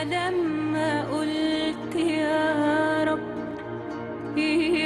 لما قلت يا رب يا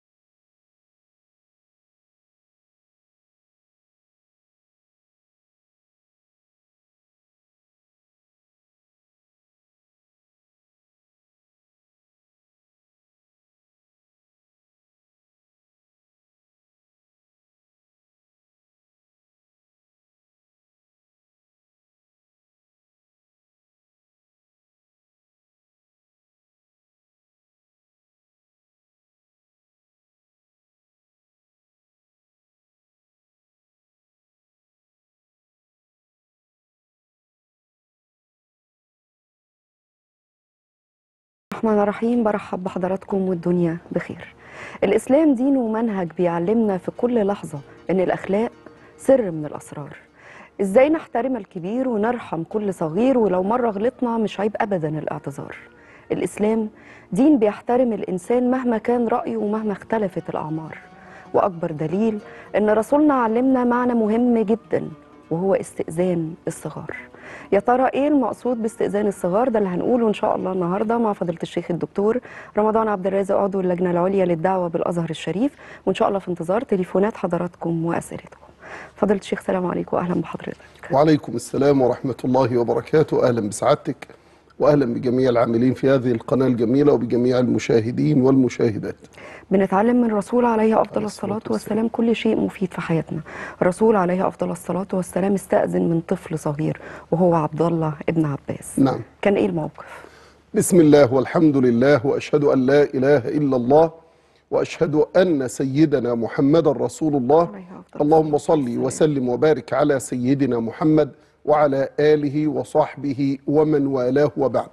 الرحمن الرحيم برحب بحضراتكم والدنيا بخير الإسلام دين ومنهج بيعلمنا في كل لحظة إن الأخلاق سر من الأسرار إزاي نحترم الكبير ونرحم كل صغير ولو مرة غلطنا مش عيب أبدا الاعتذار الإسلام دين بيحترم الإنسان مهما كان رأيه ومهما اختلفت الأعمار وأكبر دليل إن رسولنا علمنا معنى مهم جدا وهو استئذان الصغار يا ترى ايه المقصود باستئذان الصغار ده اللي هنقوله ان شاء الله النهارده مع فضيله الشيخ الدكتور رمضان عبد الرازق عضو اللجنه العليا للدعوه بالازهر الشريف وان شاء الله في انتظار تليفونات حضراتكم واسئلتكم فضيله الشيخ سلام عليكم واهلا بحضرتك وعليكم السلام ورحمة الله وبركاته أهلا بسعادتك وأهلا بجميع العاملين في هذه القناة الجميلة وبجميع المشاهدين والمشاهدات بنتعلم من الرسول عليه افضل عليه الصلاه الصلاة والسلام كل شيء مفيد في حياتنا الرسول عليه افضل الصلاه والسلام استاذن من طفل صغير وهو عبد الله ابن عباس نعم كان ايه الموقف بسم الله والحمد لله وأشهد أن لا إله إلا الله وأشهد أن سيدنا محمد رسول الله عليه أفضل اللهم الصلاة صل والسلام. وسلم وبارك على سيدنا محمد وعلى آله وصحبه ومن والاه وبعد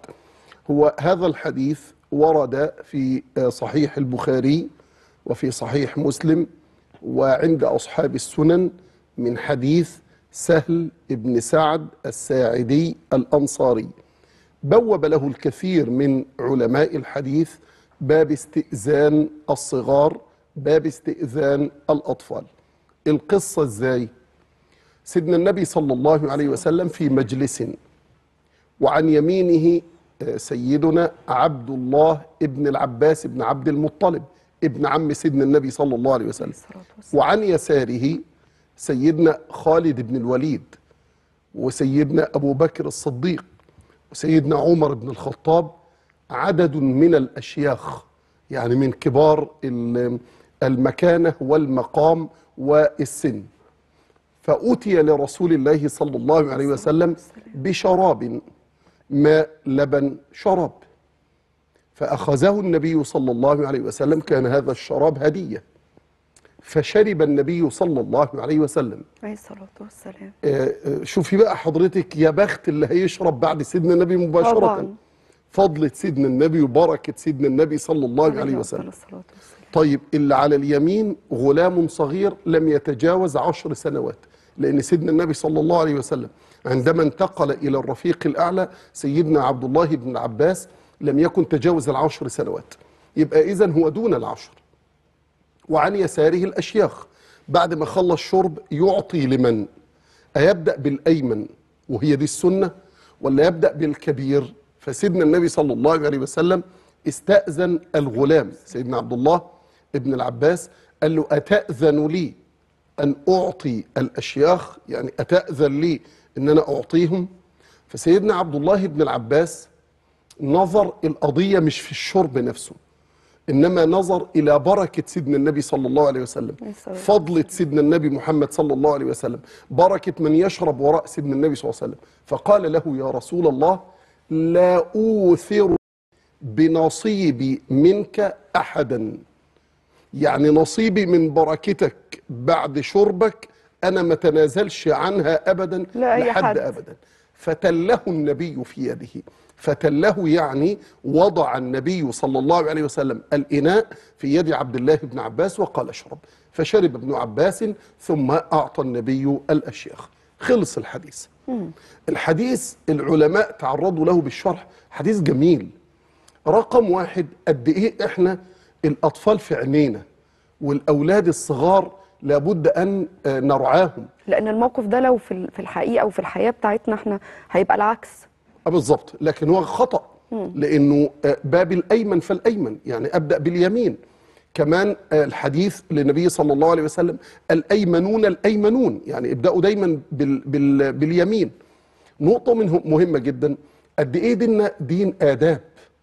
هو هذا الحديث ورد في آه، صحيح البخاري وفي صحيح مسلم وعند أصحاب السنن من حديث سهل بن سعد الساعدي الأنصاري بوب له الكثير من علماء الحديث باب استئذان الصغار باب استئذان الأطفال القصة ازاي سيدنا النبي صلى الله عليه وسلم في مجلس وعن يمينه آه، سيدنا عبد الله ابن العباس بن عبد المطلب ابن عم سيدنا النبي صلى الله عليه وسلم الصلاه والسلام وعن يساره سيدنا خالد بن الوليد وسيدنا أبو بكر الصديق وسيدنا عمر بن الخطاب عدد من الأشياخ يعني من كبار ال- المكانة والمقام والسن فأتي لرسول الله صلى الله عليه وسلم بشراب ماء لبن شراب فأخذه النبي صلى الله عليه وسلم كان هذا الشراب هدية فشرب النبي صلى الله عليه وسلم عليه الصلاه والسلام آه، آه، شوفي بقى حضرتك يا بخت اللي هيشرب بعد سيدنا النبي مباشرة طبعاً. فضلة سيدنا النبي وبركة سيدنا النبي صلى الله عليه أفضل وسلم الصلاه والسلام طيب اللي على اليمين غلام صغير لم يتجاوز عشر سنوات لأن سيدنا النبي صلى الله عليه وسلم عندما انتقل إلى الرفيق الأعلى سيدنا عبد الله بن عباس لم يكن تجاوز العشر سنوات يبقى إذن هو دون العشر وعن يساره الأشياخ بعد ما خلص شرب يعطي لمن أيبدأ بالأيمن وهي دي السنة ولا يبدأ بالكبير فسيدنا النبي صلى الله عليه وسلم استأذن الغلام سيدنا عبد الله ابن العباس قال له أتأذن لي أن أعطي الأشياخ يعني أتأذن لي أن أنا أعطيهم فسيدنا عبد الله بن العباس نظر القضية مش في الشرب نفسه إنما نظر إلى بركة سيدنا النبي صلى الله عليه وسلم عليه الصلاة فضلة سيدنا النبي محمد صلى الله عليه وسلم بركة من يشرب وراء سيدنا النبي صلى الله عليه وسلم فقال له يا رسول الله لا أوثر بنصيبي منك أحدا يعني نصيبي من بركتك بعد شربك أنا ما تنازلش عنها أبدا لا أي لحد حد. أبدا فتله النبي في يده فتله يعني وضع النبي صلى الله عليه وسلم الإناء في يد عبد الله بن عباس وقال اشرب فشرب ابن عباس ثم أعطى النبي الأشياخ خلص الحديث الحديث العلماء تعرضوا له بالشرح حديث جميل رقم واحد قد ايه احنا الاطفال في عينينا والاولاد الصغار لابد ان آه، نرعاهم لان الموقف ده لو في ال- في الحقيقه او في الحياه بتاعتنا احنا هيبقى العكس آه بالظبط لكن هو خطأ لأنه آه، باب الأيمن فالأيمن يعني أبدأ باليمين كمان آه، الحديث للنبي صلى الله عليه وسلم الأيمنون الأيمنون يعني ابدأوا دايما بال بال باليمين نقطة منهم مهمة جدا قد إيه ديننا دين آداب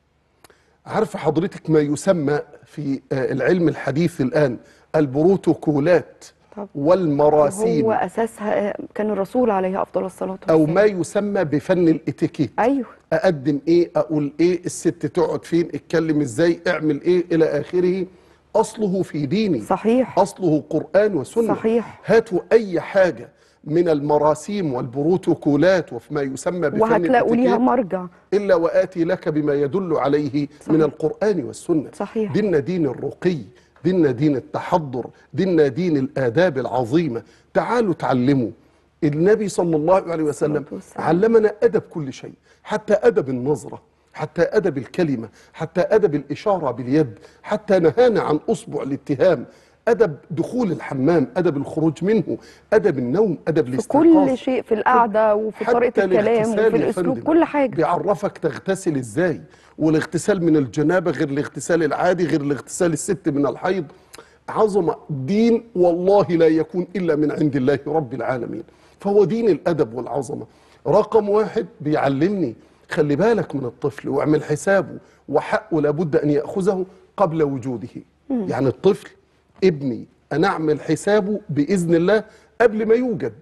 عارفة حضرتك ما يسمى في آه، العلم الحديث الآن البروتوكولات طب. والمراسيم هو اساسها كان الرسول عليه افضل الصلاه أو والسلام ما يسمى بفن الاتيكيت ايوه اقدم ايه اقول ايه الست تقعد فين اتكلم ازاي اعمل ايه الى اخره اصله في ديني صحيح اصله قران وسنه صحيح. هاتوا اي حاجه من المراسيم والبروتوكولات وفيما يسمى بفن وهتلاقوا ليها الاتيكيت مرجع الا واتي لك بما يدل عليه صحيح. من القران والسنه صحيح. ديننا دين الرقي ديننا دين التحضر ديننا دين الاداب العظيمه تعالوا تعلموا النبي صلى الله عليه وسلم الصلاة والسلام. علمنا ادب كل شيء حتى ادب النظره حتى ادب الكلمه حتى ادب الاشاره باليد حتى نهانا عن اصبع الاتهام ادب دخول الحمام ادب الخروج منه ادب النوم ادب في الاستيقاظ كل شيء في القعده وفي حتى طريقه الكلام الاغتسال وفي يا الاسلوب فندم كل حاجه بيعرفك تغتسل ازاي والاغتسال من الجنابه غير الاغتسال العادي غير الاغتسال الست من الحيض عظمه دين والله لا يكون الا من عند الله رب العالمين فهو دين الادب والعظمه رقم واحد بيعلمني خلي بالك من الطفل واعمل حسابه وحقه لابد ان ياخذه قبل وجوده يعني الطفل ابني انا اعمل حسابه باذن الله قبل ما يوجد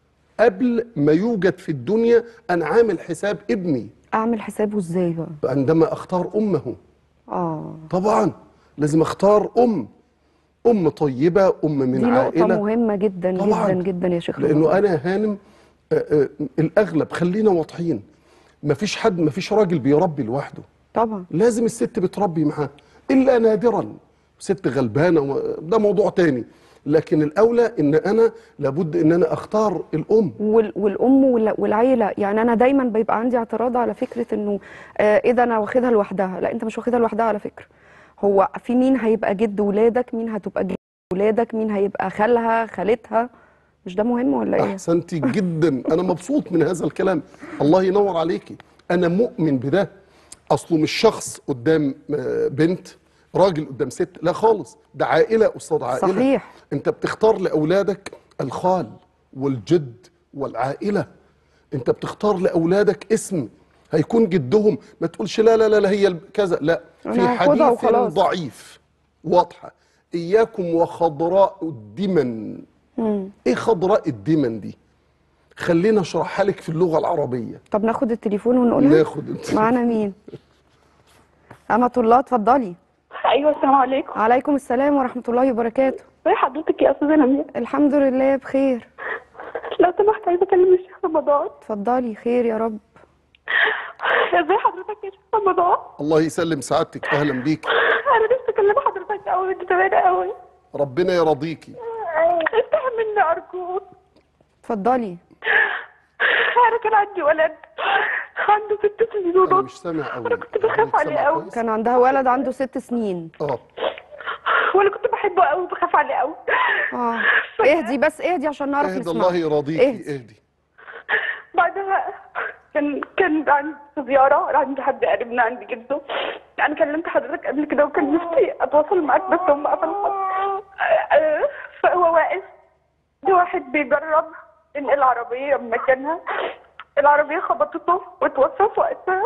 قبل ما يوجد في الدنيا انا عامل حساب ابني اعمل حسابه ازاي بقى عندما اختار امه اه طبعا لازم اختار ام ام طيبه ام من دي نقطه عائله مهمه جدا طبعاً. جدا جدا يا شيخ لانه رمضان. انا هانم آه، آه، الاغلب خلينا واضحين مفيش حد مفيش راجل بيربي لوحده طبعا لازم الست بتربي معاه الا نادرا ست غلبانه و- ده موضوع تاني لكن الاولى ان انا لابد ان انا اختار الام وال- والام وال- والعيله يعني انا دايما بيبقى عندي اعتراض على فكره انه آه ايه ده انا واخدها لوحدها لا انت مش واخدها لوحدها على فكره هو في مين هيبقى جد ولادك مين هتبقى جد ولادك مين هيبقى خالها خالتها مش ده مهم ولا ايه احسنتي جدا انا مبسوط من هذا الكلام الله ينور عليكي انا مؤمن بده اصله مش شخص قدام آه، بنت راجل قدام ست لا خالص ده عائله قصاد عائله صحيح. انت بتختار لاولادك الخال والجد والعائله انت بتختار لاولادك اسم هيكون جدهم ما تقولش لا لا لا, لا هي الب- كذا لا في أنا هاخدها حديث وخلاص. ضعيف واضحه اياكم وخضراء الدمن ايه خضراء الدمن دي خلينا اشرحها لك في اللغه العربيه طب ناخد التليفون ونقولها ناخد انت معانا مين أمة الله اتفضلي ايوه السلام عليكم عليكم السلام ورحمة الله وبركاته ازي حضرتك يا استاذه نمير الحمد لله بخير لو سمحت عايزه اكلم الشيخ رمضان اتفضلي خير يا رب ازي حضرتك يا شيخ رمضان الله يسلم سعادتك اهلا بيك انا نفسي اكلم حضرتك قوي انت تعبانه قوي ربنا يرضيكي افتح مني ارجوك اتفضلي انا كان عندي ولد عنده ست سنين انا ونص مش سامع قوي انا كنت بخاف عليه قوي كان عندها ولد عنده ست سنين اه وانا كنت بحبه قوي وبخاف عليه قوي اه اهدي بس اهدي عشان نعرف اهدي نسمع الله يرضيكي اهدي. اهدي بعدها كان كان عندي زيارة عند حد قريبنا عند جده أنا كلمت حضرتك قبل كده وكان نفسي أتواصل معاك بس هم قفلوا الخط. آه، فهو واقف في واحد بيجرب ينقل العربية من مكانها العربية خبطته واتوفى في وقتها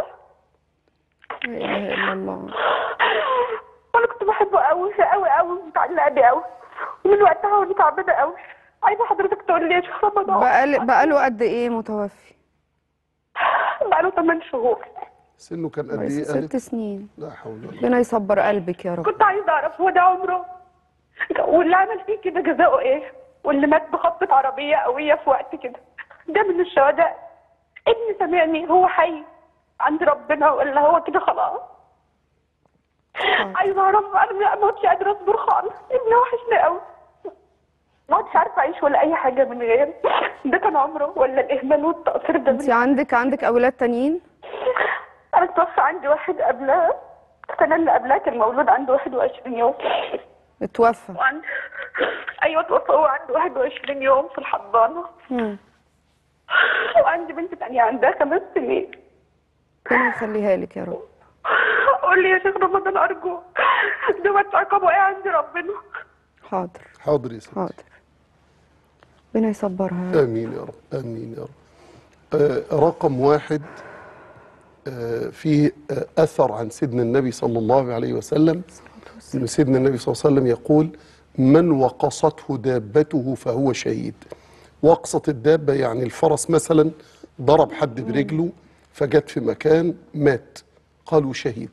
لا اله الا الله وأنا كنت بحبه قوي قوي قوي متعلقة بيه قوي ومن وقتها وأنا تعبانة قوي عايزة حضرتك تقول لي يا شيخ رمضان بقى بقاله قد ايه متوفي بقاله 8 شهور سنه كان قد كويس، ايه ست قالت سنين لا حول ولا قوه ربنا يصبر قلبك يا رب كنت عايزه اعرف هو ده عمره واللي عمل فيه كده جزاؤه ايه واللي مات بخبطة عربية قوية في وقت كده ده من الشهداء ابني سامعني هو حي عند ربنا ولا هو كده خلاص عايزه اعرف انا ما كنتش قادره اصبر خالص ابني وحشني قوي ما كنتش عارفه اعيش ولا اي حاجه من غيره ده كان عمره ولا الاهمال والتقصير ده انت من عندك عندك اولاد تانيين انا اتوفى عندي واحد قبلها السنه اللي قبلها كان مولود عنده 21 يوم اتوفى وعند ايوه توفى هو عنده 21 يوم في الحضانه مم. وعندي بنت تانية عندها خمس سنين ربنا يخليها لك يا رب قول لي يا شيخ رمضان ارجوك دوت عقابه ايه عند ربنا حاضر حاضر يا ستي حاضر ربنا يصبرها يا رب. امين يا رب امين يا رب آه رقم واحد آه فيه آه اثر عن سيدنا النبي صلى الله عليه وسلم ان سيدنا النبي صلى الله عليه وسلم يقول من وقصته دابته فهو شهيد وقصة الدابة يعني الفرس مثلا ضرب حد برجله فجت في مكان مات قالوا شهيد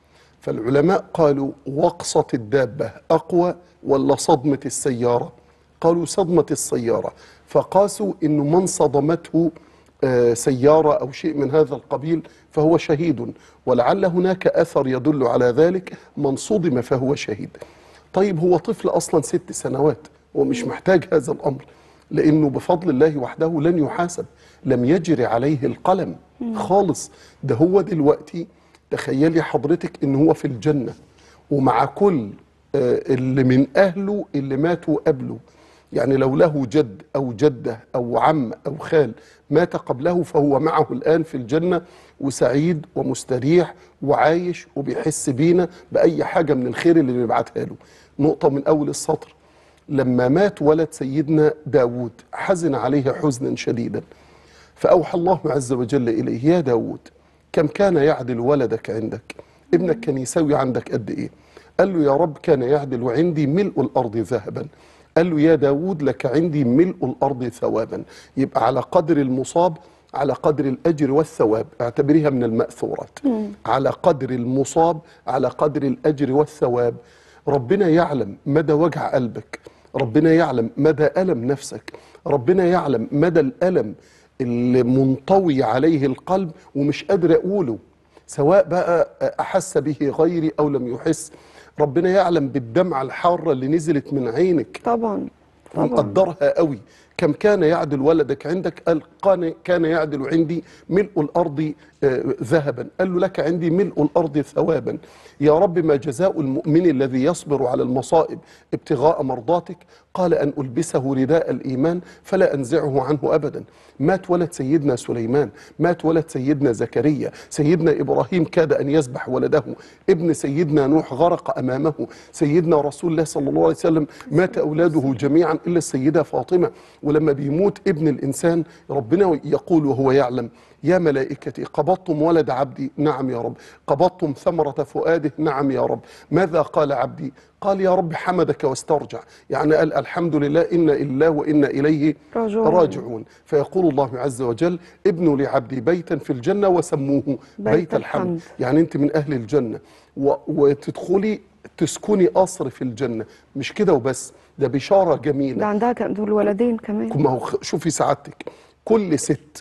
فالعلماء قالوا وقصة الدابة أقوى ولا صدمة السيارة قالوا صدمة السيارة فقاسوا أنه من صدمته آه، سيارة أو شيء من هذا القبيل فهو شهيد ولعل هناك أثر يدل على ذلك من صدم فهو شهيد طيب هو طفل أصلا ست سنوات ومش محتاج هذا الأمر لأنه بفضل الله وحده لن يحاسب لم يجري عليه القلم خالص ده هو دلوقتي تخيلي حضرتك ان هو في الجنة ومع كل آه، اللي من اهله اللي ماتوا قبله يعني لو له جد او جدة او عم او خال مات قبله فهو معه الان في الجنة وسعيد ومستريح وعايش وبيحس بينا باي حاجة من الخير اللي بنبعتها له نقطة من اول السطر لما مات ولد سيدنا داود حزن عليه حزنا شديدا فأوحى الله عز وجل إليه يا داود كم كان يعدل ولدك عندك ابنك كان يساوي عندك قد إيه قال له يا رب كان يعدل عندي ملء الأرض ذهبا قال له يا داود لك عندي ملء الأرض ثوابا يبقى على قدر المصاب على قدر الأجر والثواب اعتبريها من المأثورات على قدر المصاب على قدر الأجر والثواب ربنا يعلم مدى وجع قلبك ربنا يعلم مدى ألم نفسك ربنا يعلم مدى الألم اللي منطوي عليه القلب ومش قادر أقوله سواء بقى أحس به غيري أو لم يحس ربنا يعلم بالدمعة الحارة اللي نزلت من عينك طبعا طبعا ومقدرها قوي كم كان يعدل ولدك عندك قال قان- كان يعدل عندي ملء الأرض آه، ذهبا قال له لك عندي ملء الأرض ثوابا يا رب ما جزاء المؤمن الذي يصبر على المصائب ابتغاء مرضاتك قال أن ألبسه رداء الإيمان فلا أنزعه عنه أبدا مات ولد سيدنا سليمان مات ولد سيدنا زكريا سيدنا إبراهيم كاد أن يذبح ولده ابن سيدنا نوح غرق أمامه سيدنا رسول الله صلى الله عليه وسلم مات أولاده جميعا إلا السيدة فاطمة ولما بيموت ابن الإنسان ربنا يقول وهو يعلم يا ملائكتي قبضتم ولد عبدي نعم يا رب قبضتم ثمرة فؤاده نعم يا رب ماذا قال عبدي قال يا رب حمدك واسترجع يعني قال الحمد لله إنا إلا وإنا إليه راجعون. راجعون فيقول الله عز وجل ابنوا لعبدي بيتا في الجنة وسموه بيت, بيت الحمد. الحمد. يعني أنت من أهل الجنة و... وتدخلي تسكني قصر في الجنة مش كده وبس ده بشارة جميلة ده عندها كان دول ولدين كمان ما هو خ- شوفي سعادتك كل ست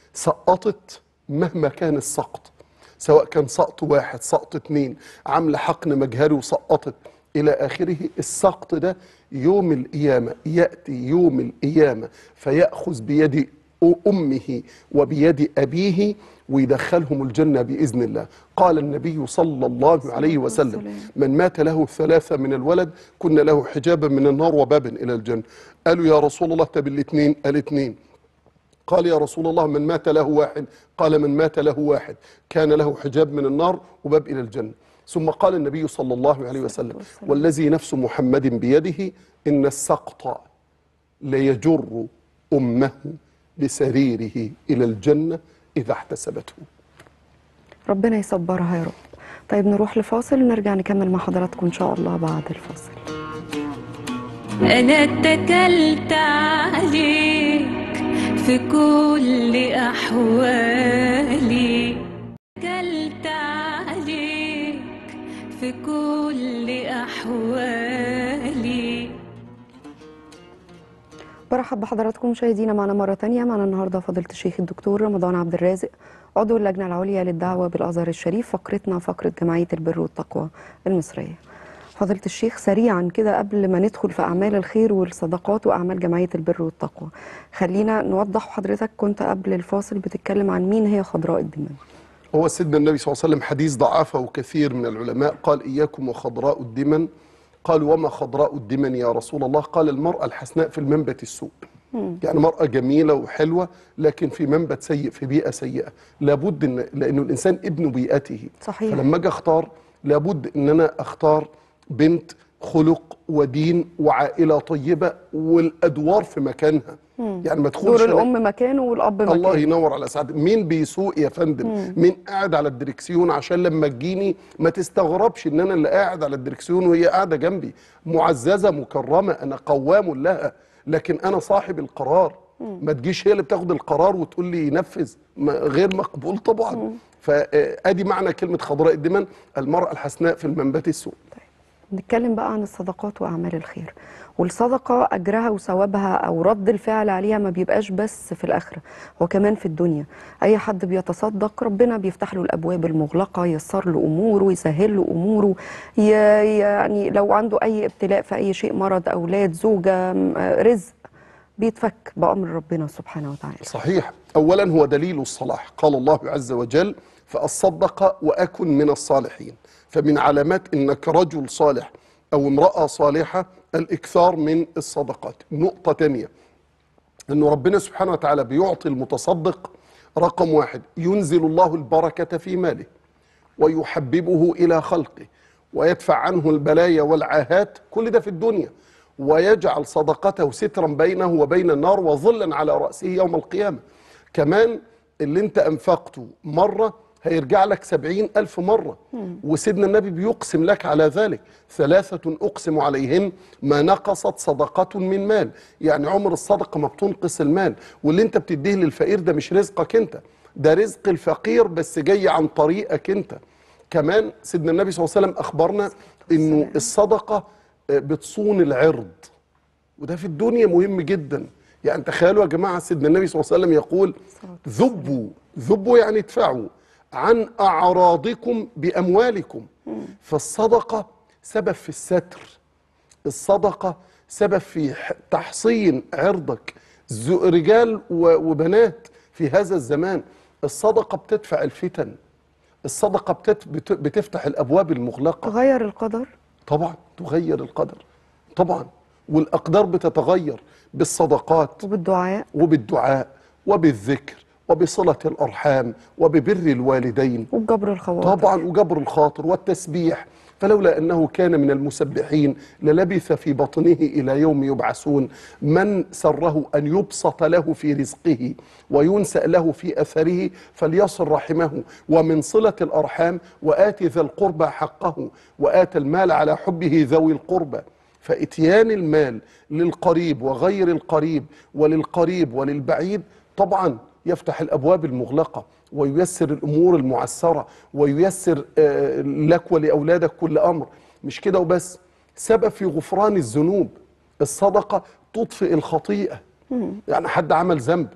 سقطت مهما كان السقط سواء كان سقط واحد سقط اتنين عامله حقن مجهري وسقطت الى اخره السقط ده يوم القيامه ياتي يوم القيامه فياخذ بيد امه وبيد ابيه ويدخلهم الجنه باذن الله قال النبي صلى الله عليه وسلم والسلام. من مات له ثلاثة من الولد كنا له حجابا من النار وبابا إلى الجنة قالوا يا رسول الله طب الاثنين قال اثنين قال يا رسول الله من مات له واحد قال من مات له واحد كان له حجاب من النار وباب إلى الجنة ثم قال النبي صلى الله عليه وسلم والسلام. والذي نفس محمد بيده إن السقط ليجر أمه بسريره إلى الجنة إذا احتسبته ربنا يصبرها يا رب طيب نروح لفاصل ونرجع نكمل مع حضراتكم ان شاء الله بعد الفاصل أنا اتكلت عليك في كل أحوالي اتكلت عليك في كل أحوالي برحب بحضراتكم مشاهدينا معنا مرة تانية معنا النهاردة فضيلة الشيخ الدكتور رمضان عبد الرازق عضو اللجنة العليا للدعوة بالأزهر الشريف فقرتنا فقرة جمعية البر والتقوى المصرية فضيلة الشيخ سريعا كده قبل ما ندخل في أعمال الخير والصدقات وأعمال جمعية البر والتقوى خلينا نوضح حضرتك كنت قبل الفاصل بتتكلم عن مين هي خضراء الدماء هو سيدنا النبي صلى الله عليه وسلم حديث ضعفه كثير من العلماء قال إياكم وخضراء الدمن قال وما خضراء الدمن يا رسول الله قال المرأة الحسناء في المنبت السوء يعني مرأة جميلة وحلوة لكن في منبت سيء في بيئة سيئة لابد ان لانه الانسان ابن بيئته صحيح. فلما اجي اختار لابد ان انا اختار بنت خلق ودين وعائلة طيبة والادوار في مكانها يعني ما تدخلش دور أنا- الام مكانه والاب مكانه الله ينور على سعادتك مين بيسوق يا فندم مين قاعد على الدركسيون عشان لما تجيني ما تستغربش ان انا اللي قاعد على الدركسيون وهي قاعده جنبي معززه مكرمه انا قوام لها لكن انا صاحب القرار ما تجيش هي اللي بتاخد القرار وتقول لي ينفذ ما- غير مقبول طبعا فادي معنى كلمه خضراء الدمن المراه الحسناء في المنبت السوء نتكلم بقى عن الصدقات واعمال الخير والصدقه اجرها وثوابها او رد الفعل عليها ما بيبقاش بس في الاخره هو كمان في الدنيا اي حد بيتصدق ربنا بيفتح له الابواب المغلقه ييسر له اموره يسهل له اموره ي- يعني لو عنده اي ابتلاء في اي شيء مرض اولاد زوجه م- رزق بيتفك بامر ربنا سبحانه وتعالى صحيح اولا هو دليل الصلاح قال الله عز وجل فاصدق واكن من الصالحين فمن علامات انك رجل صالح او امراه صالحه الاكثار من الصدقات نقطه تانية انه ربنا سبحانه وتعالى بيعطي المتصدق رقم واحد ينزل الله البركه في ماله ويحببه الى خلقه ويدفع عنه البلايا والعاهات كل ده في الدنيا ويجعل صدقته سترا بينه وبين النار وظلا على راسه يوم القيامه كمان اللي انت انفقته مره هيرجع لك سبعين ألف مرة وسيدنا النبي بيقسم لك على ذلك ثلاثة أقسم عليهن ما نقصت صدقة من مال يعني عمر الصدقة ما بتنقص المال واللي انت بتديه للفقير ده مش رزقك انت ده رزق الفقير بس جاي عن طريقك انت كمان سيدنا النبي صلى الله عليه وسلم أخبرنا انه الصدقة آه، بتصون العرض وده في الدنيا مهم جدا يعني تخيلوا يا جماعة سيدنا النبي صلى الله عليه وسلم يقول ذبوا ذبوا يعني ادفعوا عن أعراضكم بأموالكم فالصدقة سبب في الستر الصدقة سبب في ح- تحصين عرضك ز- رجال و- وبنات في هذا الزمان الصدقة بتدفع الفتن الصدقة بتت- بت- بتفتح الأبواب المغلقة تغير القدر طبعا تغير القدر طبعا والأقدار بتتغير بالصدقات وبالدعاء وبالدعاء وبالذكر وبصلة الأرحام وببر الوالدين وبجبر الخواطر طبعا وجبر الخاطر والتسبيح فلولا انه كان من المسبحين للبث في بطنه الى يوم يبعثون من سره ان يبسط له في رزقه وينسأ له في اثره فليصل رحمه ومن صله الارحام وات ذا القربى حقه وات المال على حبه ذوي القربى فاتيان المال للقريب وغير القريب وللقريب وللبعيد طبعا يفتح الابواب المغلقه وييسر الامور المعسره وييسر آه، لك ولاولادك كل امر مش كده وبس سبب في غفران الذنوب الصدقه تطفئ الخطيئه يعني حد عمل ذنب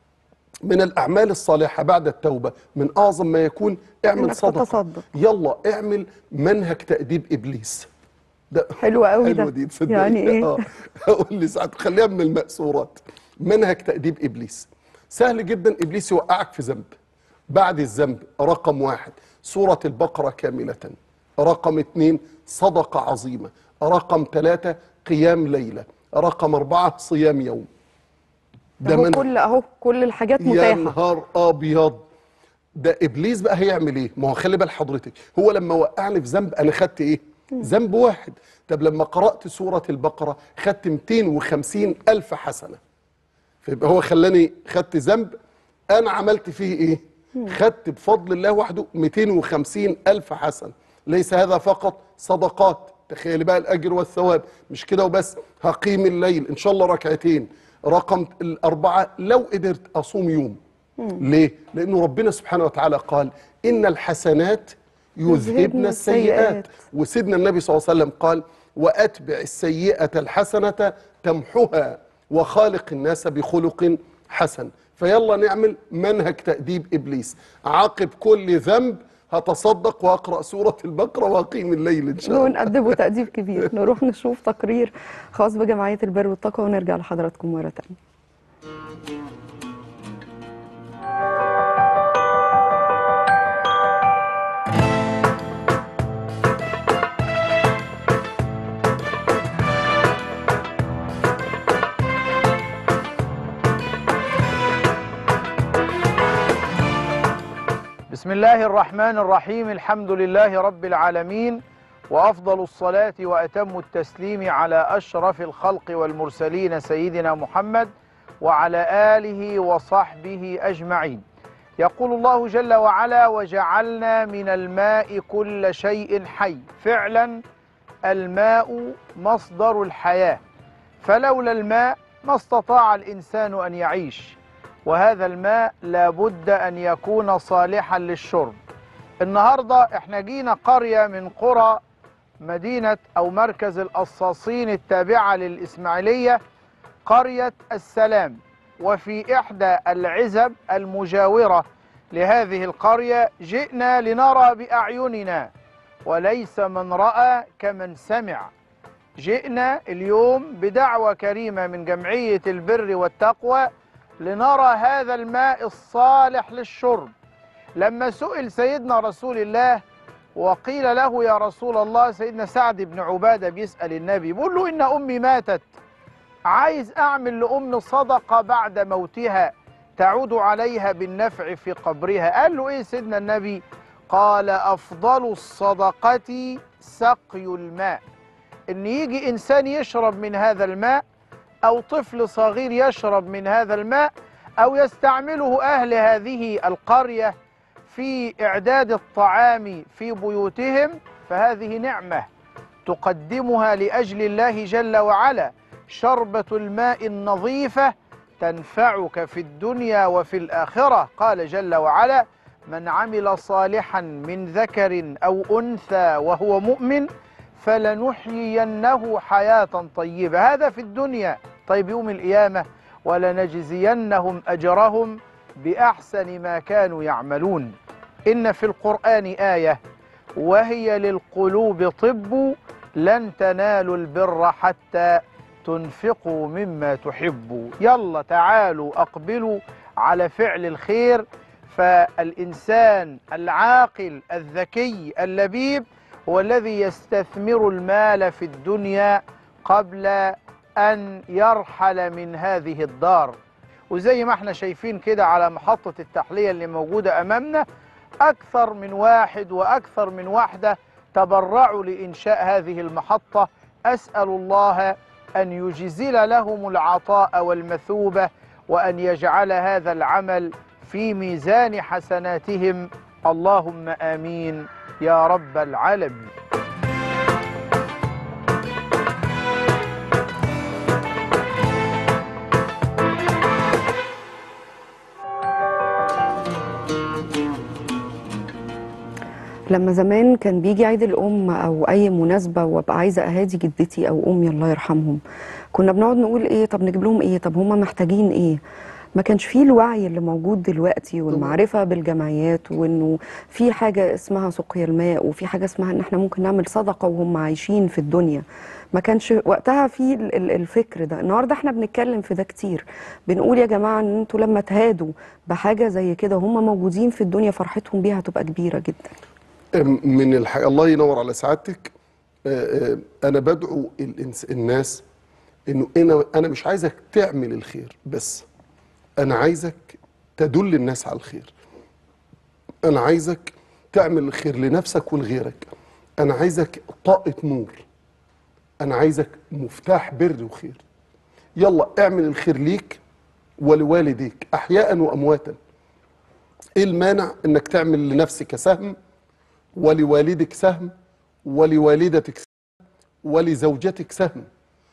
من الاعمال الصالحه بعد التوبه من اعظم ما يكون اعمل إنك صدقه تتصدق. يلا اعمل منهج تاديب ابليس ده حلو قوي حلوه ده دي تصدقني يعني ايه اه اقول لي ساعات خليها من المأسورات منهج تأديب ابليس سهل جدا ابليس يوقعك في ذنب بعد الذنب رقم واحد سورة البقرة كاملة رقم اتنين صدقة عظيمة رقم ثلاثة قيام ليلة رقم أربعة صيام يوم ده هو كل اهو كل الحاجات يا متاحه نهار ابيض ده ابليس بقى هيعمل ايه ما هو خلي بال حضرتك هو لما وقعني في ذنب انا خدت ايه ذنب واحد طب لما قرات سوره البقره خدت 250 الف حسنه فيبقى هو خلاني خدت ذنب انا عملت فيه ايه خدت بفضل الله وحده 250 الف حسنه ليس هذا فقط صدقات تخيلي بقى الاجر والثواب مش كده وبس هقيم الليل ان شاء الله ركعتين رقم الاربعه لو قدرت اصوم يوم ليه لانه ربنا سبحانه وتعالى قال ان الحسنات يذهبن يذهبن السيئات السيئات. وسيدنا النبي صلى الله عليه وسلم قال واتبع السيئه الحسنه تمحها وخالق الناس بخلق حسن فيلا نعمل منهج تأديب إبليس عقب كل ذنب هتصدق وأقرأ سورة البقرة وأقيم الليل إن شاء الله ونقدمه تقديم كبير نروح نشوف تقرير خاص بجمعيه البر والتقوى ونرجع لحضراتكم مره تانية بسم الله الرحمن الرحيم الحمد لله رب العالمين وافضل الصلاه واتم التسليم على اشرف الخلق والمرسلين سيدنا محمد وعلى اله وصحبه اجمعين يقول الله جل وعلا وجعلنا من الماء كل شيء حي فعلا الماء مصدر الحياه فلولا الماء ما استطاع الانسان ان يعيش وهذا الماء لابد ان يكون صالحا للشرب النهارده احنا جينا قريه من قرى مدينه او مركز القصاصين التابعه للاسماعيليه قريه السلام وفي احدى العزب المجاوره لهذه القريه جئنا لنرى باعيننا وليس من راى كمن سمع جئنا اليوم بدعوه كريمه من جمعيه البر والتقوى لنرى هذا الماء الصالح للشرب لما سئل سيدنا رسول الله وقيل له يا رسول الله سيدنا سعد بن عبادة بيسأل النبي بيقول له إن أمي ماتت عايز أعمل لأمي صدقة بعد موتها تعود عليها بالنفع في قبرها قال له إيه سيدنا النبي قال أفضل الصدقة سقي الماء إن يجي إنسان يشرب من هذا الماء أو طفل صغير يشرب من هذا الماء أو يستعمله أهل هذه القرية في إعداد الطعام في بيوتهم فهذه نعمة تقدمها لأجل الله جل وعلا شربة الماء النظيفة تنفعك في الدنيا وفي الآخرة قال جل وعلا من عمل صالحا من ذكر أو أنثى وهو مؤمن فلنحيينه حياة طيبة هذا في الدنيا طيب يوم القيامة ولنجزينهم أجرهم بأحسن ما كانوا يعملون إن في القرآن آية وهي للقلوب طب لن تنالوا البر حتى تنفقوا مما تحبوا يلا تعالوا أقبلوا على فعل الخير فالإنسان العاقل الذكي اللبيب هو الذي يستثمر المال في الدنيا قبل أن يرحل من هذه الدار وزي ما احنا شايفين كده على محطة التحلية اللي موجودة أمامنا أكثر من واحد وأكثر من واحدة تبرعوا لإنشاء هذه المحطة أسأل الله أن يجزل لهم العطاء والمثوبة وأن يجعل هذا العمل في ميزان حسناتهم اللهم آمين يا رب العالمين لما زمان كان بيجي عيد الأم أو أي مناسبة وأبقى عايزة أهادي جدتي أو أمي الله يرحمهم كنا بنقعد نقول إيه طب نجيب لهم إيه طب هم محتاجين إيه ما كانش فيه الوعي اللي موجود دلوقتي والمعرفة بالجمعيات وإنه في حاجة اسمها سقيا الماء وفي حاجة اسمها إن إحنا ممكن نعمل صدقة وهم عايشين في الدنيا ما كانش وقتها في ال- ال- الفكر ده النهارده احنا بنتكلم في ده كتير بنقول يا جماعه ان انتوا لما تهادوا بحاجه زي كده وهم موجودين في الدنيا فرحتهم بيها هتبقى كبيره جدا من الحقيقة الله ينور على سعادتك آه، آه، أنا بدعو الإنس الناس إنه أنا أنا مش عايزك تعمل الخير بس أنا عايزك تدل الناس على الخير أنا عايزك تعمل الخير لنفسك ولغيرك أنا عايزك طاقة نور أنا عايزك مفتاح بر وخير يلا اعمل الخير ليك ولوالديك أحياء وأمواتا إيه المانع إنك تعمل لنفسك سهم ولوالدك سهم ولوالدتك سهم ولزوجتك سهم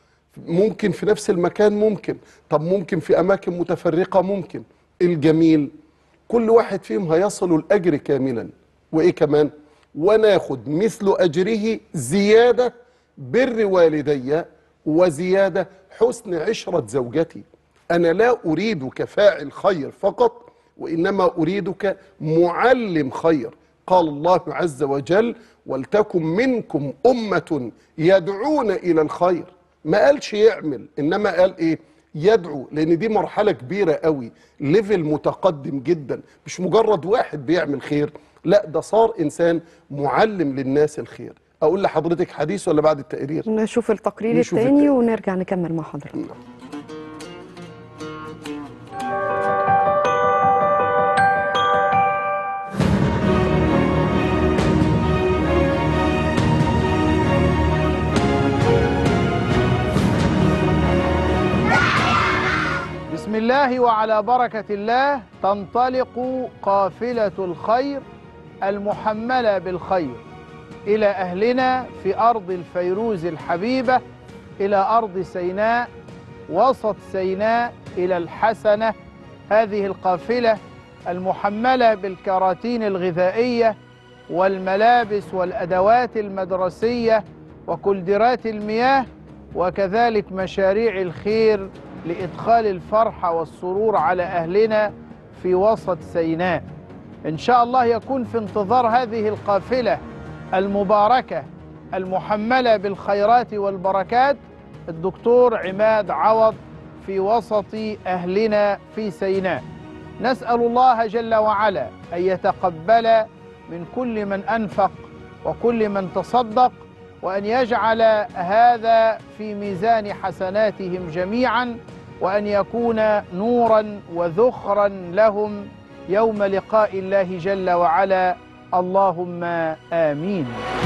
ممكن في نفس المكان ممكن طب ممكن في أماكن متفرقة ممكن الجميل كل واحد فيهم هيصل الأجر كاملا وإيه كمان وناخد مثل أجره زيادة بر والدي وزيادة حسن عشرة زوجتي أنا لا أريدك فاعل خير فقط وإنما أريدك معلم خير قال الله عز وجل ولتكن منكم أمة يدعون إلى الخير ما قالش يعمل إنما قال إيه يدعو لأن دي مرحلة كبيرة قوي ليفل متقدم جدا مش مجرد واحد بيعمل خير لا ده صار إنسان معلم للناس الخير أقول لحضرتك حديث ولا بعد التقرير نشوف التقرير نشوف التاني التاني. ونرجع نكمل مع حضرتك الله وعلى بركة الله تنطلق قافلة الخير المحملة بالخير إلى أهلنا في أرض الفيروز الحبيبة إلى أرض سيناء وسط سيناء إلى الحسنة هذه القافلة المحملة بالكراتين الغذائية والملابس والأدوات المدرسية وكلدرات المياه وكذلك مشاريع الخير لإدخال الفرحة والسرور على أهلنا في وسط سيناء إن شاء الله يكون في انتظار هذه القافلة المباركة المحملة بالخيرات والبركات الدكتور عماد عوض في وسط أهلنا في سيناء نسأل الله جل وعلا أن يتقبل من كل من أنفق وكل من تصدق وأن يجعل هذا في ميزان حسناتهم جميعا وأن يكون نورا وذخرا لهم يوم لقاء الله جل وعلا اللهم آمين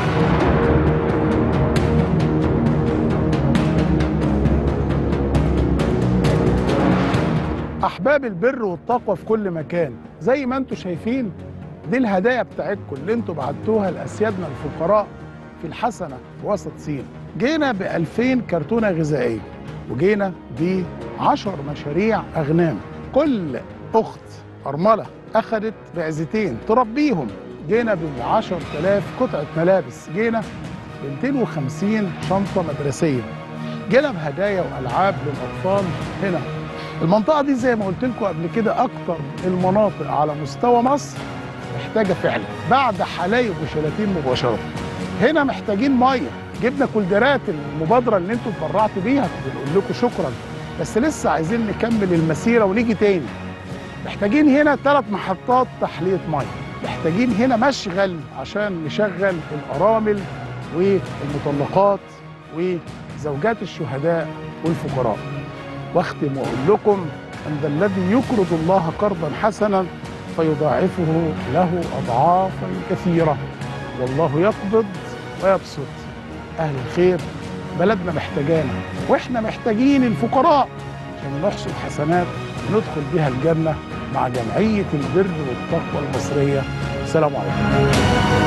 احباب البر والتقوى في كل مكان زي ما انتم شايفين دي الهدايا بتاعتكم اللي انتم بعتوها لاسيادنا الفقراء في الحسنه في وسط سين جينا ب 2000 كرتونه غذائيه وجينا ب 10 مشاريع اغنام كل اخت ارمله اخذت بعزتين تربيهم جينا ب 10000 قطعه ملابس جينا ب 250 شنطه مدرسيه جينا بهدايا والعاب للاطفال هنا المنطقة دي زي ما قلت لكم قبل كده أكتر المناطق على مستوى مصر محتاجة فعلا بعد حلايب وشلاتين مباشرة هنا محتاجين مية جبنا كولدرات المبادرة اللي انتوا اتبرعتوا بيها بنقول لكم شكرا بس لسه عايزين نكمل المسيرة ونيجي تاني محتاجين هنا ثلاث محطات تحلية مية محتاجين هنا مشغل عشان نشغل الأرامل والمطلقات وزوجات الشهداء والفقراء واختم واقول لكم ان ذا الذي يقرض الله قرضا حسنا فيضاعفه له اضعافا كثيره والله يقبض ويبسط اهل الخير بلدنا محتاجانا واحنا محتاجين الفقراء عشان نحصل حسنات ندخل بها الجنه مع جمعيه البر والتقوى المصريه السلام عليكم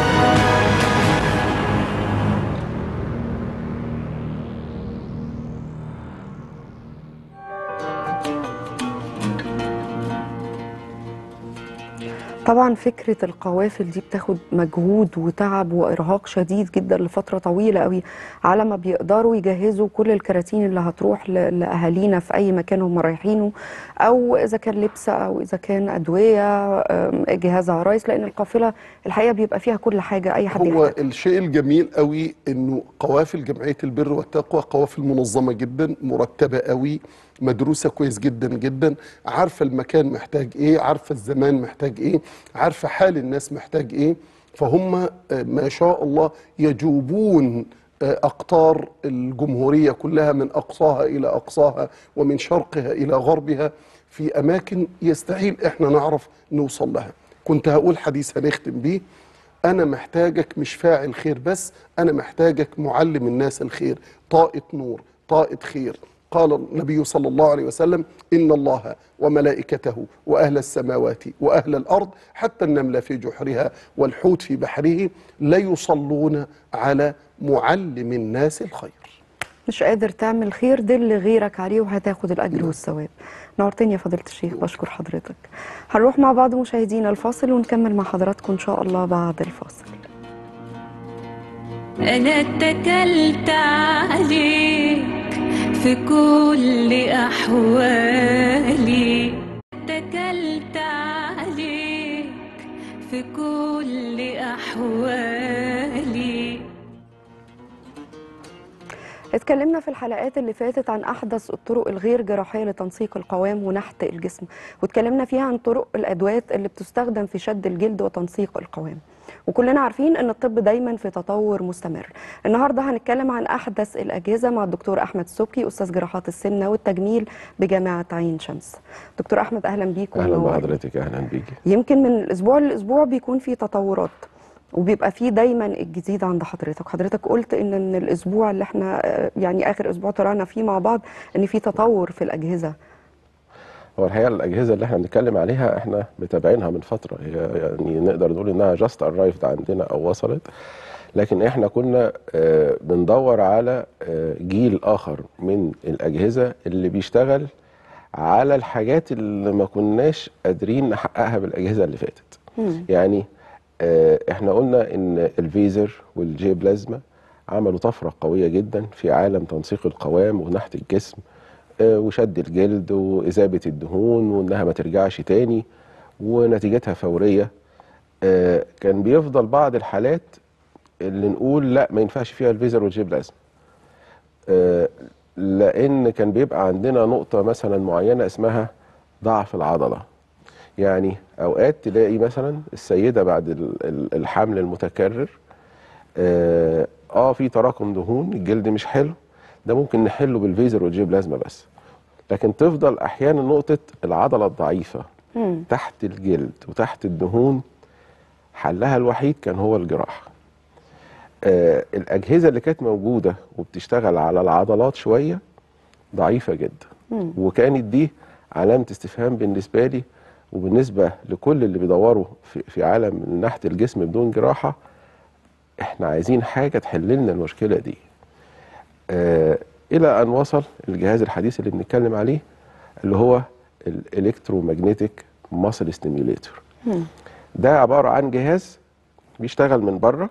طبعا فكرة القوافل دي بتاخد مجهود وتعب وإرهاق شديد جدا لفترة طويلة قوي على ما بيقدروا يجهزوا كل الكراتين اللي هتروح ل- لأهالينا في أي مكان هم رايحينه أو إذا كان لبس أو إذا كان أدوية أم، جهاز عرايس لأن القافلة الحقيقة بيبقى فيها كل حاجة أي حد هو يحتاج الشيء الجميل قوي انه قوافل جمعيه البر والتقوى قوافل منظمه جدا مرتبه قوي مدروسه كويس جدا جدا عارفه المكان محتاج ايه عارفه الزمان محتاج ايه عارفه حال الناس محتاج ايه فهم آه، ما شاء الله يجوبون آه، اقطار الجمهوريه كلها من اقصاها الى اقصاها ومن شرقها الى غربها في اماكن يستحيل احنا نعرف نوصل لها كنت هقول حديث هنختم بيه أنا محتاجك مش فاعل خير بس أنا محتاجك معلم الناس الخير طائة نور طائة خير قال النبي صلى الله عليه وسلم إن الله وملائكته وأهل السماوات وأهل الأرض حتى النملة في جحرها والحوت في بحره ليصلون على معلم الناس الخير مش قادر تعمل خير دل غيرك عليه وهتاخد الأجر والثواب نورتني يا فضيلة الشيخ بشكر حضرتك هنروح مع بعض مشاهدينا الفاصل ونكمل مع حضراتكم إن شاء الله بعد الفاصل أنا اتكلت عليك في كل أحوالي اتكلت عليك في كل أحوالي اتكلمنا في الحلقات اللي فاتت عن احدث الطرق الغير جراحيه لتنسيق القوام ونحت الجسم واتكلمنا فيها عن طرق الادوات اللي بتستخدم في شد الجلد وتنسيق القوام وكلنا عارفين ان الطب دايما في تطور مستمر النهارده هنتكلم عن احدث الاجهزه مع الدكتور احمد السبكي استاذ جراحات السمنه والتجميل بجامعه عين شمس دكتور احمد اهلا بيك اهلا ومنورنا. بحضرتك اهلا بيكي يمكن من الاسبوع للاسبوع بيكون في تطورات وبيبقى فيه دايما الجديد عند حضرتك حضرتك قلت ان من الاسبوع اللي احنا آه، يعني اخر اسبوع طلعنا فيه مع بعض ان في تطور في الاجهزه هو الحقيقه الاجهزه اللي احنا بنتكلم عليها احنا متابعينها من فتره هي يعني نقدر نقول انها جاست ارايفد عندنا او وصلت لكن احنا كنا آه، بندور على آه، جيل اخر من الاجهزه اللي بيشتغل على الحاجات اللي ما كناش قادرين نحققها بالاجهزه اللي فاتت مم. يعني آه، احنا قلنا ان الفيزر والجي بلازما عملوا طفره قويه جدا في عالم تنسيق القوام ونحت الجسم آه، وشد الجلد واذابه الدهون وانها ما ترجعش تاني ونتيجتها فوريه آه، كان بيفضل بعض الحالات اللي نقول لا ما ينفعش فيها الفيزر والجي بلازما آه، لان كان بيبقى عندنا نقطه مثلا معينه اسمها ضعف العضله يعني اوقات تلاقي مثلا السيده بعد ال- ال- الحمل المتكرر اه آه، في تراكم دهون الجلد مش حلو ده ممكن نحله بالفيزر والجي بلازما بس لكن تفضل احيانا نقطه العضله الضعيفه مم. تحت الجلد وتحت الدهون حلها الوحيد كان هو الجراحه آه الاجهزه اللي كانت موجوده وبتشتغل على العضلات شويه ضعيفه جدا مم. وكانت دي علامه استفهام بالنسبه لي وبالنسبه لكل اللي بيدوروا في, في عالم نحت الجسم بدون جراحه احنا عايزين حاجه تحل لنا المشكله دي آه الى ان وصل الجهاز الحديث اللي بنتكلم عليه اللي هو الالكترومagnetic ماسل ستيميوليتور مم. ده عباره عن جهاز بيشتغل من بره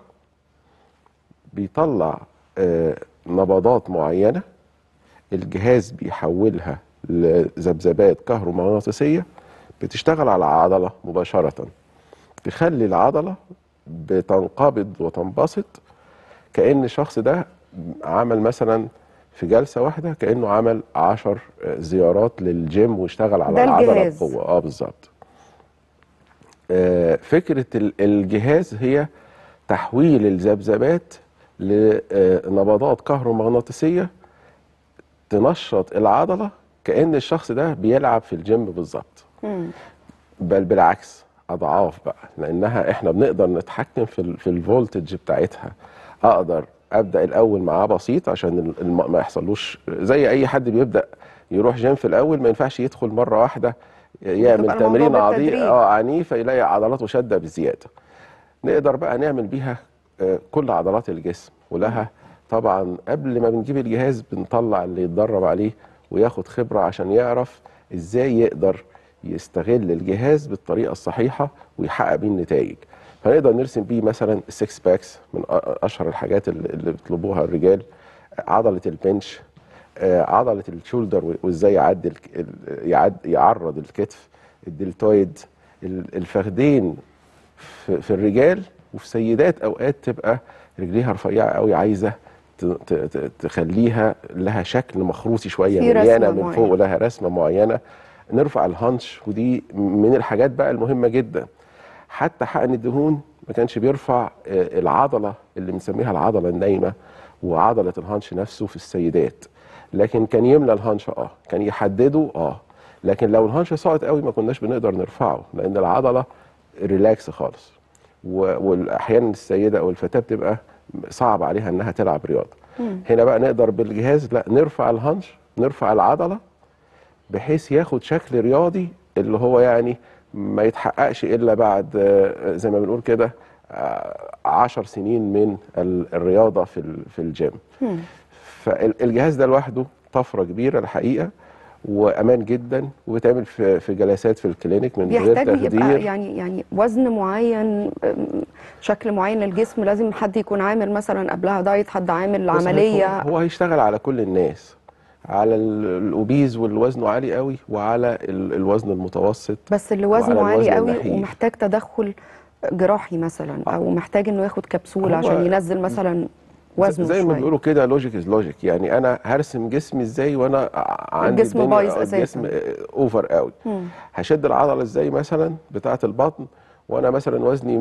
بيطلع آه، نبضات معينه الجهاز بيحولها لذبذبات كهرومغناطيسيه بتشتغل على العضله مباشره تخلي العضله بتنقبض وتنبسط كأن الشخص ده عمل مثلا في جلسة واحدة كأنه عمل عشر زيارات للجيم واشتغل على ده العضلة الجهاز. بقوة اه بالظبط آه، فكرة ال- الجهاز هي تحويل الذبذبات لنبضات كهرومغناطيسية تنشط العضلة كأن الشخص ده بيلعب في الجيم بالظبط مم. بل بالعكس اضعاف بقى لانها احنا بنقدر نتحكم في ال في الفولتج بتاعتها اقدر ابدا الاول معاه بسيط عشان ال- الم- ما يحصلوش زي اي حد بيبدا يروح جيم في الاول ما ينفعش يدخل مره واحده يعمل بيبقى الموضوع تمرين عضي بالتدريج. اه عنيف يلاقي عضلاته شاده بزياده نقدر بقى نعمل بيها آه، كل عضلات الجسم ولها طبعا قبل ما بنجيب الجهاز بنطلع اللي يتدرب عليه وياخد خبرة عشان يعرف ازاي يقدر يستغل الجهاز بالطريقة الصحيحة ويحقق بيه النتائج فنقدر نرسم بيه مثلا السكس باكس من أ- اشهر الحاجات اللي اللي بيطلبوها الرجال عضلة البنش آه، عضلة الشولدر و- وازاي يعدل ال- يعد يعرض الكتف الدلتويد ال- الفخدين في, في الرجال وفي سيدات اوقات تبقى رجليها رفيعه قوي عايزه ت- ت- ت- تخليها لها شكل مخروطي شويه في رسمة مليانه من معينة. فوق ولها رسمه معينه نرفع الهانش ودي من الحاجات بقى المهمه جدا حتى حقن الدهون ما كانش بيرفع آه، العضله اللي بنسميها العضله النايمه وعضله الهانش نفسه في السيدات لكن كان يملى الهانش اه كان يحدده اه لكن لو الهانش ساقط قوي ما كناش بنقدر نرفعه لان العضله ريلاكس خالص و- واحيانا السيده او الفتاه بتبقى صعب عليها انها تلعب رياضه هنا بقى نقدر بالجهاز لا نرفع الهانش نرفع العضله بحيث ياخد شكل رياضي اللي هو يعني ما يتحققش الا بعد آه، زي ما بنقول كده آه، عشر سنين من ال- الرياضه في ال- في الجيم فالجهاز ده لوحده طفره كبيره الحقيقه وامان جدا وبيتعمل في في جلسات في الكلينيك من غير بيحتاج يبقى تخدير يعني يعني وزن معين أم، شكل معين للجسم لازم حد يكون عامل مثلا قبلها دايت حد عامل بص، عمليه هو, هو هيشتغل على كل الناس على ال- الاوبيز واللي وزنه عالي قوي وعلى ال- الوزن المتوسط بس اللي وزنه وعلى عالي الوزن قوي النحيف. ومحتاج تدخل جراحي مثلا او محتاج انه ياخد كبسول هو- عشان ينزل مثلا وزنه زي ما شويه بيقولوا كده لوجيك از لوجيك يعني انا هرسم جسمي ازاي وانا ع- عندي الجسم الدنيا- بايظ آه، أساساً. الجسم اوفر قوي مم. هشد العضله ازاي مثلا بتاعه البطن وانا مثلا وزني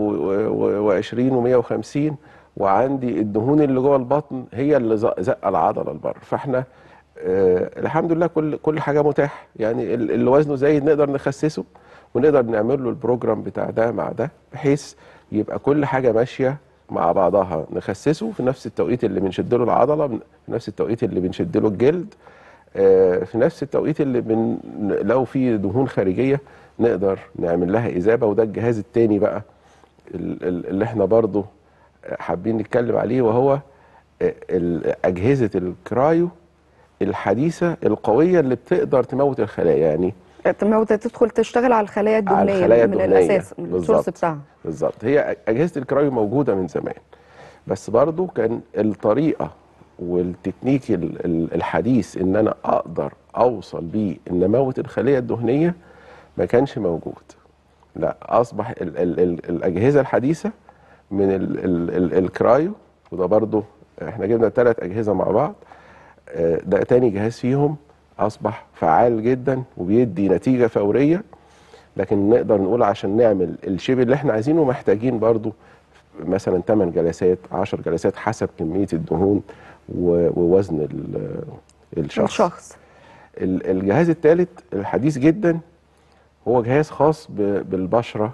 120 و150 وعندي الدهون اللي جوه البطن هي اللي زق زق العضله لبره فاحنا آه الحمد لله كل كل حاجه متاح يعني ال- اللي وزنه زايد نقدر نخسسه ونقدر نعمل له البروجرام بتاع ده مع ده بحيث يبقى كل حاجه ماشيه مع بعضها نخسسه في نفس التوقيت اللي بنشد له العضله في نفس التوقيت اللي بنشد له الجلد آه، في نفس التوقيت اللي بن لو في دهون خارجيه نقدر نعمل لها اذابه وده الجهاز التاني بقى ال- ال- اللي احنا برضو حابين نتكلم عليه وهو آه، ال- اجهزه الكرايو الحديثه القويه اللي بتقدر تموت الخلايا يعني تموت تدخل تشتغل على الخلايا على الدهنيه الخلايا من الدهنية. الاساس من السورس بالظبط. بتاعها بالظبط هي اجهزه الكرايو موجوده من زمان بس برضو كان الطريقه والتكنيك ال- ال- الحديث ان انا اقدر اوصل بيه ان اموت الخليه الدهنيه ما كانش موجود لا اصبح ال ال ال الاجهزه الحديثه من ال ال ال الكرايو وده برضو احنا جبنا ثلاث اجهزه مع بعض آه، ده تاني جهاز فيهم اصبح فعال جدا وبيدي نتيجه فوريه لكن نقدر نقول عشان نعمل الشيب اللي احنا عايزينه محتاجين برضو مثلا 8 جلسات 10 جلسات حسب كميه الدهون و- ووزن ال- الشخص, الشخص ال- الجهاز الثالث الحديث جدا هو جهاز خاص ب- بالبشره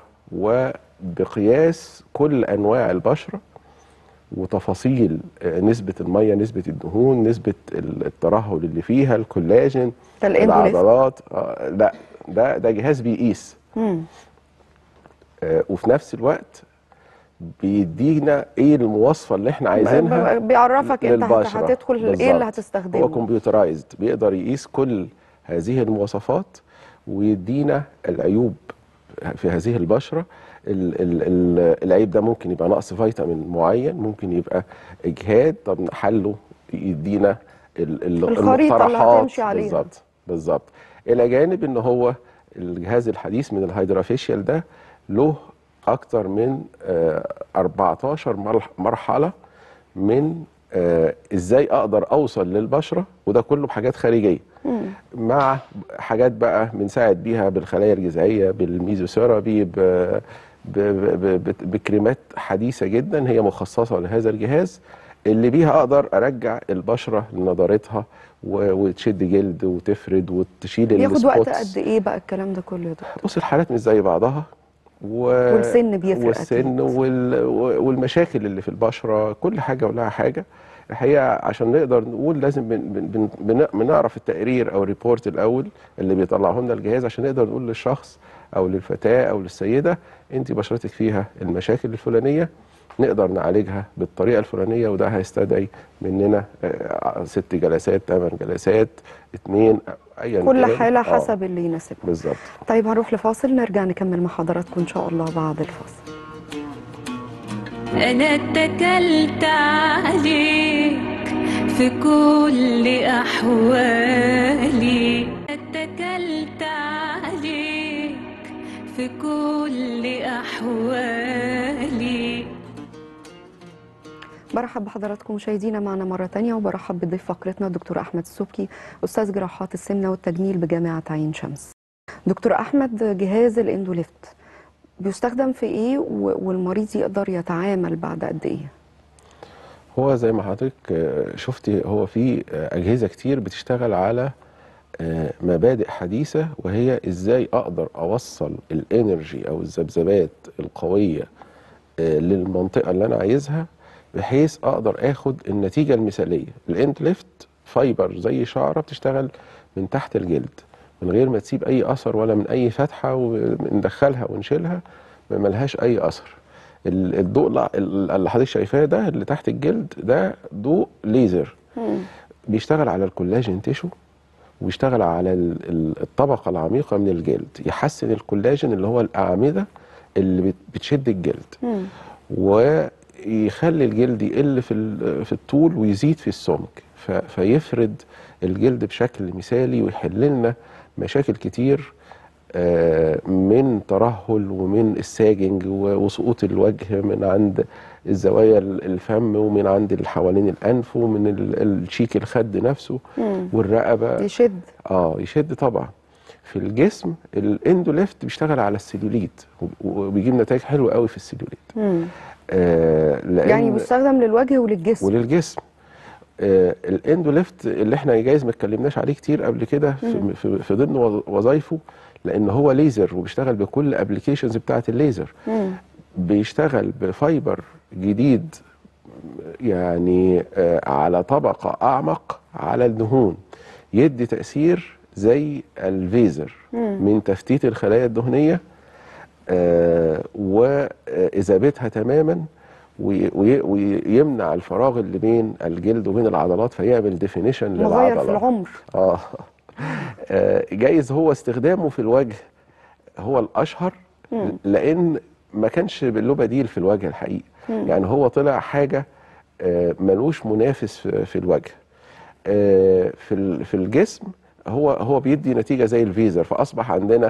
وبقياس كل انواع البشره وتفاصيل آه، نسبه الميه نسبه الدهون نسبه ال- الترهل اللي فيها الكولاجين ده الاندوليفت العضلات آه، لا ده ده جهاز بيقيس مم. آه، وفي نفس الوقت بيدينا ايه المواصفه اللي احنا عايزينها بيعرفك انت هت- للبشرة. هتدخل ايه بالظبط. اللي هتستخدمه هو كمبيوترايزد بيقدر يقيس كل هذه المواصفات ويدينا العيوب في هذه البشره ال ال ال العيب ده ممكن يبقى نقص فيتامين معين ممكن يبقى اجهاد طب حله يدينا ال ال الخريطة اللي المقترحات. هتمشي عليها. بالظبط بالظبط الى جانب ان هو الجهاز الحديث من الهيدرافيشيال ده له اكتر من آه، 14 مرح- مرحله من آه، ازاي اقدر اوصل للبشره وده كله بحاجات خارجيه مع حاجات بقى بنساعد بيها بالخلايا الجذعيه بالميزوثيرابي ب ب- ب- ب- بكريمات حديثه جدا هي مخصصه لهذا الجهاز اللي بيها اقدر ارجع البشره لنضارتها و- وتشد جلد وتفرد وتشيل بياخد وقت السبوتس. قد ايه بقى الكلام ده كله يا دكتور بص الحالات مش زي بعضها و... والسن بيفرق والسن أكيد. وال... والمشاكل اللي في البشره كل حاجه ولها حاجه الحقيقه عشان نقدر نقول لازم بن... بن... بن... بن... بنعرف التقرير او الريبورت الاول اللي بيطلعه لنا الجهاز عشان نقدر نقول للشخص او للفتاه او للسيده انت بشرتك فيها المشاكل الفلانيه نقدر نعالجها بالطريقه الفلانيه وده هيستدعي مننا آه، ست جلسات ثمان جلسات اثنين ايا كل كان. حاله آه، حسب اللي يناسبها بالظبط طيب هنروح لفاصل نرجع نكمل مع حضراتكم ان شاء الله بعد الفاصل أنا اتكلت عليك في كل أحوالي اتكلت عليك في كل أحوالي برحب بحضراتكم مشاهدينا معنا مرة تانية وبرحب بضيف فقرتنا الدكتور أحمد السبكي أستاذ جراحات السمنة والتجميل بجامعة عين شمس دكتور أحمد جهاز الاندوليفت بيستخدم في إيه و- والمريض يقدر يتعامل بعد قد إيه؟ هو زي ما حضرتك آه، شفتي هو في آه، أجهزة كتير بتشتغل على آه، مبادئ حديثة وهي إزاي أقدر أوصل الإنرجي أو الذبذبات القوية آه، للمنطقة اللي أنا عايزها بحيث أقدر آخد النتيجة المثالية الإند ليفت فايبر زي شعرة بتشتغل من تحت الجلد من غير ما تسيب أي أثر ولا من أي فتحة وندخلها ونشيلها ما ملهاش أي أثر ال- الضوء لا- ال- اللي حضرتك شايفاه ده اللي تحت الجلد ده ضوء ليزر بيشتغل على الكولاجين تيشو وبيشتغل على ال- ال- الطبقة العميقة من الجلد يحسن الكولاجين اللي هو الأعمدة اللي بت- بتشد الجلد ويخلي الجلد يقل في ال- في الطول ويزيد في السمك ف- فيفرد الجلد بشكل مثالي ويحل لنا مشاكل كتير آه، من ترهل ومن الساجنج و- وسقوط الوجه من عند الزوايا ال- الفم ومن عند اللي حوالين الانف ومن ال- الشيك الخد نفسه والرقبه يشد اه يشد طبعا في الجسم الاندوليفت بيشتغل على السيلوليت وب- وبيجيب نتائج حلوه قوي في السيلوليت مم. آه لأن يعني بيستخدم للوجه وللجسم وللجسم آه الاندوليفت اللي احنا جايز ما اتكلمناش عليه كتير قبل كده في, في, في ضمن وظ- وظايفه لان هو ليزر وبيشتغل بكل ابلكيشنز بتاعه الليزر مم. بيشتغل بفايبر جديد يعني آه، على طبقة أعمق على الدهون يدي تاثير زي الفيزر من تفتيت الخلايا الدهنيه آه، واذابتها تماما وي- وي- ويمنع الفراغ اللي بين الجلد وبين العضلات فيعمل ديفينيشن مغير للعضله في العمر اه آه، جايز هو استخدامه في الوجه هو الاشهر لان ما كانش له بديل في الوجه الحقيقي يعني هو طلع حاجه آه، ملوش منافس في في الوجه آه، في ال- في الجسم هو هو بيدي نتيجه زي الفيزر فاصبح عندنا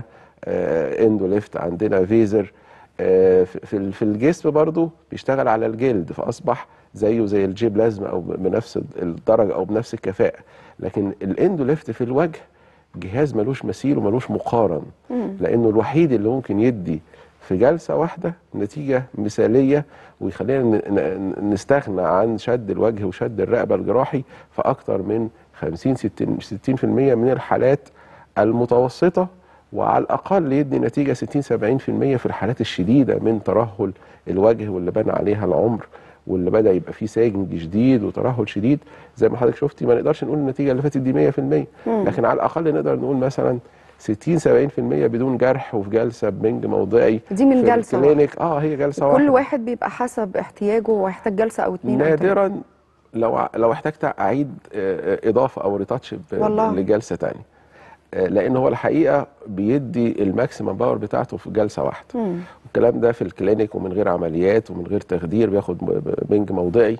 آه، اندوليفت عندنا فيزر آه، في- في ال- في الجسم برضو بيشتغل على الجلد فاصبح زيه زي الجي بلازما او بنفس الدرجه او بنفس الكفاءه لكن الاندوليفت في الوجه جهاز ملوش مثيل وملوش مقارن لانه الوحيد اللي ممكن يدي في جلسه واحده نتيجه مثاليه ويخلينا ن- ن- نستغنى عن شد الوجه وشد الرقبه الجراحي في اكتر من 50 60 60% من الحالات المتوسطه وعلى الاقل يدي نتيجه 60 70% في الحالات الشديده من ترهل الوجه واللي بان عليها العمر واللي بدا يبقى فيه ساجن جديد وترهل شديد زي ما حضرتك شفتي ما نقدرش نقول النتيجه اللي فاتت دي 100% لكن على الاقل نقدر نقول مثلا 60 70% بدون جرح وفي جلسه بنج موضعي دي من في جلسة الكلينيك اه هي جلسه واحده كل واحد بيبقى حسب احتياجه وهيحتاج جلسه او اتنين أو تلاتة. نادرا لو لو احتجت اعيد آه، آه، اضافه او ريتاتش ب- والله. لجلسه تانية آه، لان هو الحقيقه بيدي الماكسيمم باور بتاعته في جلسه واحده مم. الكلام ده في الكلينيك ومن غير عمليات ومن غير تخدير بياخد ب- ب- بنج موضعي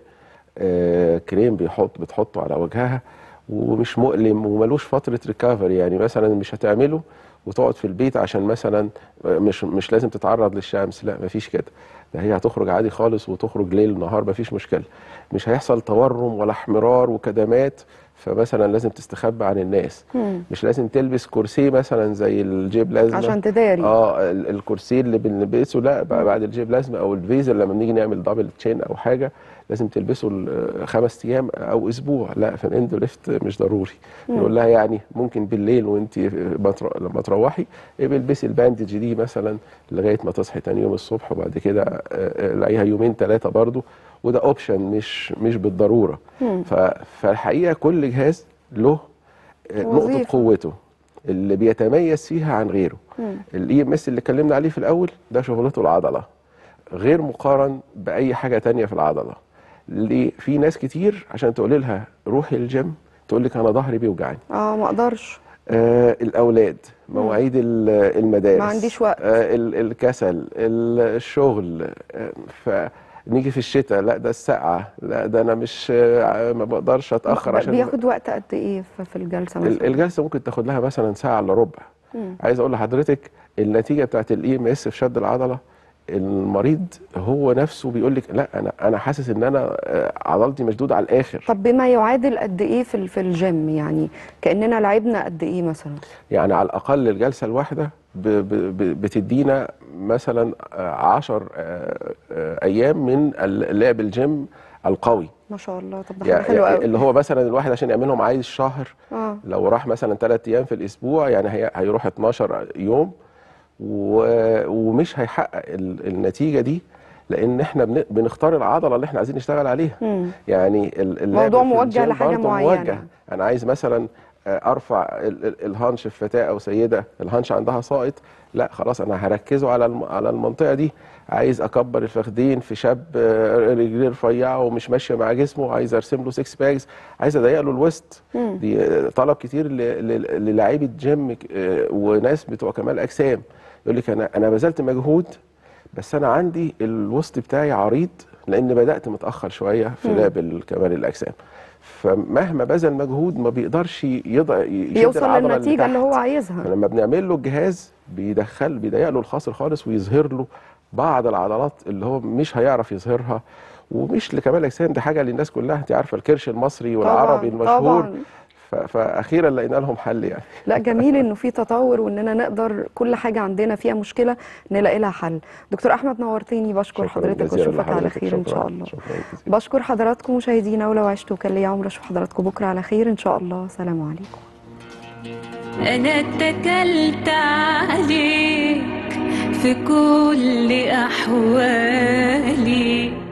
آه، كريم بيحط بتحطه على وجهها ومش مؤلم وملوش فتره ريكفري يعني مثلا مش هتعمله وتقعد في البيت عشان مثلا آه، مش مش لازم تتعرض للشمس لا مفيش كده ده هي هتخرج عادي خالص وتخرج ليل نهار مفيش مشكله مش هيحصل تورم ولا احمرار وكدمات فمثلا لازم تستخبى عن الناس مم. مش لازم تلبس كرسي مثلا زي الجيب لازمه عشان تداري اه ال- الكرسي اللي بنلبسه لا بقى بعد الجيب لازمه او الفيزر لما بنيجي نعمل دبل تشين او حاجه لازم تلبسه ال- خمس ايام او اسبوع لا في الاندو ليفت مش ضروري نقول لها يعني ممكن بالليل وانت بتر- لما تروحي يبقى البسي الباندج دي مثلا لغايه ما تصحي تاني يوم الصبح وبعد كده آه، آه، لاقيها يومين ثلاثه برضو وده اوبشن مش مش بالضروره ف- فالحقيقه كل جهاز له آه، نقطه وظيفة. قوته اللي بيتميز فيها عن غيره الاي ام اس اللي اتكلمنا عليه في الاول ده شغلته العضله غير مقارن باي حاجه تانية في العضله ليه في ناس كتير عشان تقول لها روحي الجيم تقول لك انا ظهري بيوجعني اه ما اقدرش آه الاولاد مواعيد ال- المدارس ما عنديش وقت. آه ال- الكسل ال- الشغل آه فنيجي في الشتاء لا ده السقعه لا ده انا مش آه ما بقدرش اتاخر عشان بياخد وقت قد ايه في- في الجلسه ال- مثلا الجلسه ممكن تاخد لها مثلا ساعه الا ربع مم. عايز اقول لحضرتك النتيجه بتاعت الاي ام اس في شد العضله المريض هو نفسه بيقول لك لا انا انا حاسس ان انا آه، عضلتي مشدوده على الاخر طب بما يعادل قد ايه في ال- في الجيم يعني كاننا لعبنا قد ايه مثلا يعني على الاقل الجلسه الواحده ب- ب- ب- بتدينا مثلا 10 ايام من ال- لعب الجيم القوي ما شاء الله طب ده حاجه يعني حلوه قوي اللي هو مثلا الواحد عشان يعملهم عايز شهر اه لو راح مثلا ثلاث ايام في الاسبوع يعني هي هيروح 12 يوم و- ومش هيحقق ال- النتيجه دي لان احنا بن- بنختار العضله اللي احنا عايزين نشتغل عليها مم. يعني ال- اللعب موضوع في موجه الجيم لحاجة برضه معينة. موجه. انا عايز مثلا آه، ارفع ال- ال- الهانش في فتاه او سيده الهانش عندها ساقط لا خلاص انا هركزه على الم- على المنطقه دي عايز اكبر الفخدين في شاب آه، رجليه رفيعه ومش ماشيه مع جسمه عايز ارسم له 6 باجز عايز اضيق له الوسط مم. دي آه، طلب كتير ل- ل- للاعيبه جيم آه، وناس بتوع كمال اجسام يقول لك انا انا بذلت مجهود بس انا عندي الوسط بتاعي عريض لان بدات متاخر شويه في مم. لعب كمال الاجسام فمهما بذل مجهود ما بيقدرش يضع يشد يوصل العضلة للنتيجه اللي تحت. هو عايزها فلما بنعمل له الجهاز بيدخل بيضيق له الخاصر خالص ويظهر له بعض العضلات اللي هو مش هيعرف يظهرها ومش لكمال الاجسام دي حاجه للناس كلها انت عارفه الكرش المصري والعربي طبعاً، المشهور طبعاً. ف- فاخيرا لقينا لهم حل يعني لا جميل انه في تطور واننا نقدر كل حاجه عندنا فيها مشكله نلاقي لها حل دكتور احمد نورتني بشكر شكراً حضرتك جزيلاً واشوفك على لحضرتك. خير ان شكراً. شاء الله شكراً جزيلاً. بشكر حضراتكم مشاهدينا ولو عشتوا كان لي عمر اشوف حضراتكم بكره على خير ان شاء الله سلام عليكم أنا اتكلت عليك في كل أحوالي